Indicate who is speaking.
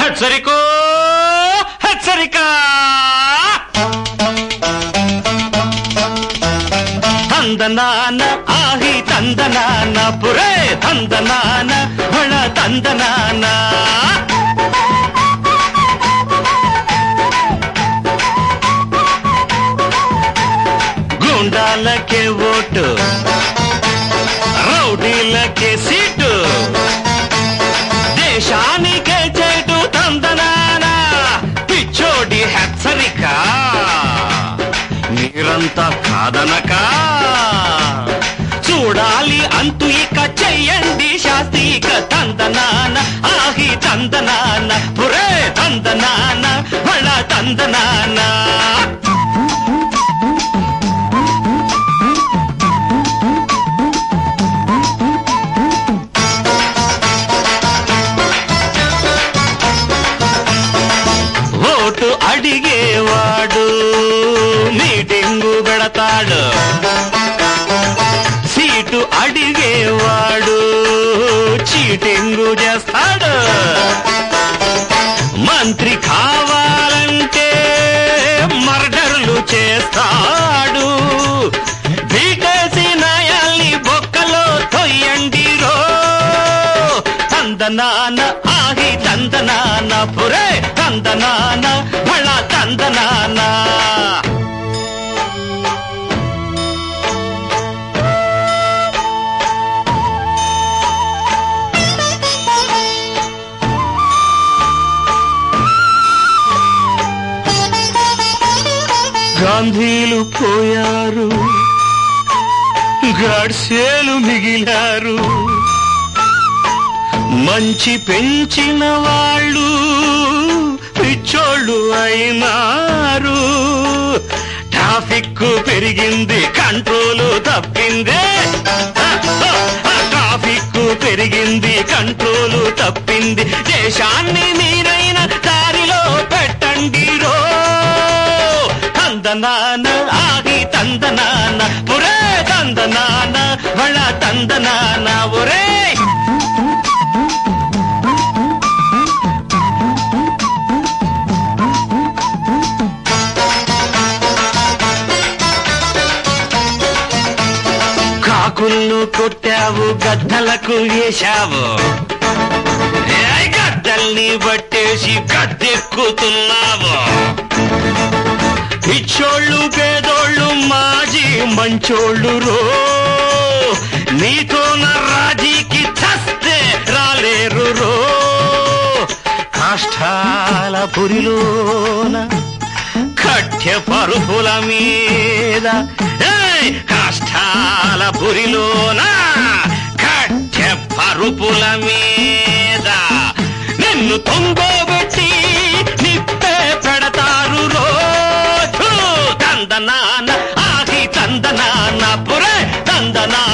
Speaker 1: హెచ్చరికో హెచ్చరిక ತಂದನಾನ ಆಹಿ ತಂದನಾನ ಪುರೇ ತಂದನಾನ ಹೊಳ ತಂದನಾನ గుండాలకే ఓటు రౌడీలకే సీటు దేశానికే చేటు తందనాన పిచ్చోడి హెచ్చరిక మీరంతా కాదనక చూడాలి అంతు ఇక చెయ్యండి శాస్త్రీక తందనాన ఆహి తందనాన పురే తందనాన బళ తందనాన ఓటు అడిగేవాడు మీటింగు పెడతాడు సీటు అడిగేవాడు చీటింగు చేస్తాడు మంత్రి కావాలంటే మర్డర్లు చేస్తాడు బీటేసి నాయాల్ని బొక్కలో తొయ్యండి రో తందనాన ఆహి తందనాన పురే తందనాన బళ తందనాన గాంధీలు పోయారు గాడ్సేలు మిగిలారు మంచి పెంచిన వాళ్ళు పిచ్చోళ్ళు అయినారు ట్రాఫిక్ పెరిగింది కంట్రోల్ తప్పింది ట్రాఫిక్ పెరిగింది కంట్రోల్ తప్పింది దేశాన్ని మీరైన దారిలో పెట్టండి రో తందనాన ఆగి తందనాన పురే తందనాన వళ తందనాన ఒరే కాకులను కొట్టావు గద్దలకు వేశావు ఏయ్ గద్దల్ని పట్టేసి గద్దెక్కుతున్నావు పిచ్చోళ్ళు పేదోళ్ళు మాజీ మంచోళ్ళు రో నీతో నా రాజీకి చస్తే రాలేరు రో కాష్టాల పురిలోన కఠ్య పరుపుల మీద ఏయ్! కాష్టాల పురిలోన కఠ్య పరుపుల మీద నిన్ను తొంగోబెట్టి నిప్పే పెడతారు రోజు తందనాన ఆగి తందనాన పురే తందనా